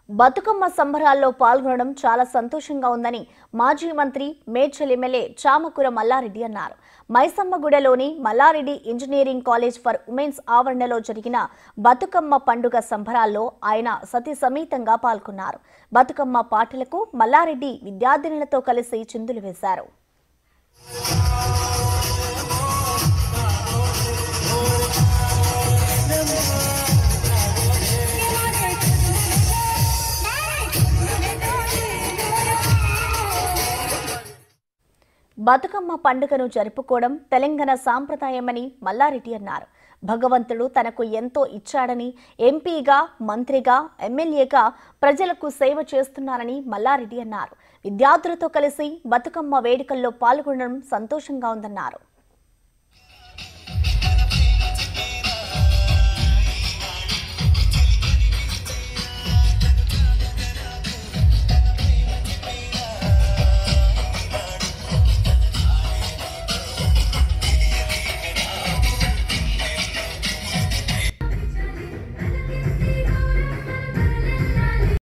బతుకమ్మ సంబరాల్లో పాల్గొనడం చాలా సంతోషంగా ఉందని మాజీ మంత్రి మేడ్చల్ ఎమ్మెల్యే చామకూర మల్లారెడ్డి అన్నారు మైసమ్మగూడలోని Mallareddy engineering college for womens ఆవరణలో జరిగిన బతుకమ్మ పండుగ సంబరాల్లో ఆయన సతీ సమేతంగా పాల్గొన్నారు బతుకమ్మ పాటలకు మల్లారెడ్డి విద్యార్థినులతో కలిసి చిందులు వేశారు బతుకమ్మ పండుగను జరుపుకోవడం తెలంగాణ సాంప్రదాయమని మల్లారెడ్డి అన్నారు భగవంతుడు తనకు ఎంతో ఇచ్చాడని ఎంపీగా మంత్రిగా ఎమ్మెల్యేగా ప్రజలకు సేవ చేస్తున్నారని మల్లారెడ్డి అన్నారు విద్యార్థులతో కలిసి బతుకమ్మ వేడుకల్లో పాల్గొనడం సంతోషంగా ఉందన్నారు